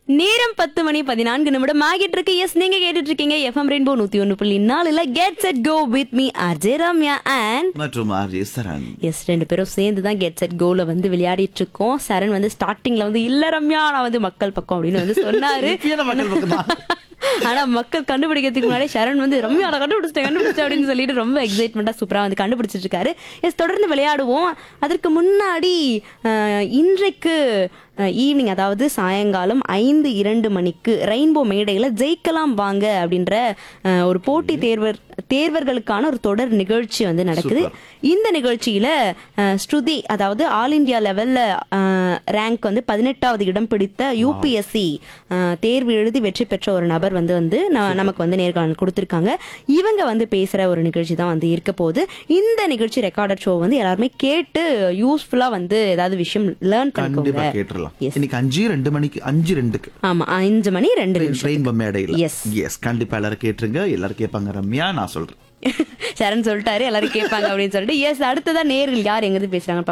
நேரம் பத்து மணி பதினான்கு நிமிடம் ஆகிட்டு இருக்கு எஸ் நீங்க கேட்டுட்டு இருக்கீங்க எஃப்எம் ரெயின்போ நூத்தி ஒன்னு புள்ளி நாலுல get set go with me Ajay Ramya and மற்றும் ஆர்ஜே சரண் எஸ் ரெண்டு பேரும் சேர்ந்து தான் கெட் செட் கோல வந்து விளையாடிட்டு இருக்கோம் சரண் வந்து ஸ்டார்டிங்ல வந்து இல்ல ரம்யா நான் வந்து மக்கள் பக்கம் அப்படின்னு வந்து சொன்னாரு இப்பயே நம்ம மக்கள் பக்கம் தான். ஆனா மக்கள் கண்டுபிடிக்கிறதுக்கு முன்னாடி சரண் வந்து ரம்யா நான் கண்டுபிடிச்சிட்டேன் கண்டுபிடிச்சேன் அப்படின்னு சொல்லிட்டு ரொம்ப எக்ஸைட்மெண்டா சூப்பரா வந்து கண்டுபிடிச்சிட்டு இருக்காரு எஸ் தொடர்ந்து விளையாடுவோம் அதற்கு முன்னாடி அஹ், இன்றைக்கு ஈவினிங் அதாவது சாயங்காலம் ஐந்து இரண்டு மணிக்கு ரெயின்போ மேடையில ஜெயிக்கலாம் வாங்க அப்படின்ற அஹ், ஒரு போட்டி தேர்வர் தேர்வர்களுக்கான ஒரு தொடர் நிகழ்ச்சி வந்து நடக்குது இந்த நிகழ்ச்சியில அஹ், ஸ்ருதி அதாவது ஆல் இந்தியா லெவல்ல ரேங்க் வந்து பதினெட்டாவது இடம் பிடித்த யூபிஎஸ்சி தேர்வு எழுதி வெற்றி பெற்ற ஒரு நபர் வந்து வந்து ந- நமக்கு வந்து நேர்காணல் கொடுத்திருக்காங்க இவங்க வந்து பேசுற ஒரு நிகழ்ச்சி தான் வந்து இருக்க போகுது இந்த நிகழ்ச்சி ரெக்கார்டட் ஷோ வந்து எல்லாருமே கேட்டு யூஸ்ஃபுல்லா வந்து ஏதாவது விஷயம் லேர்ன் கண்டிப்பா பண்ணிக்கோங்க கேட்டுறலாம் Yes. இன்னைக்கு அஞ்சு ரெண்டு மணிக்கு அஞ்சு ரெண்டுக்கு ஆமா அஞ்சு மணி ரெண்டு நிமிஷம் ட்ரெயின் மேடையில் Yes. எஸ் கண்டிப்பா எல்லாரும் கேட்டுருங்க எல்லாரும் கேட்பாங்க ரம்யா நான் சொல்றேன் சரண் சொல்லிட்டாரு எல்லாரும் கேட்பாங்க அப்படின்னு சொல்லிட்டு எஸ் அடுத்ததா நேர்கள் யார் எங்கிருந்து பேசுறாங்க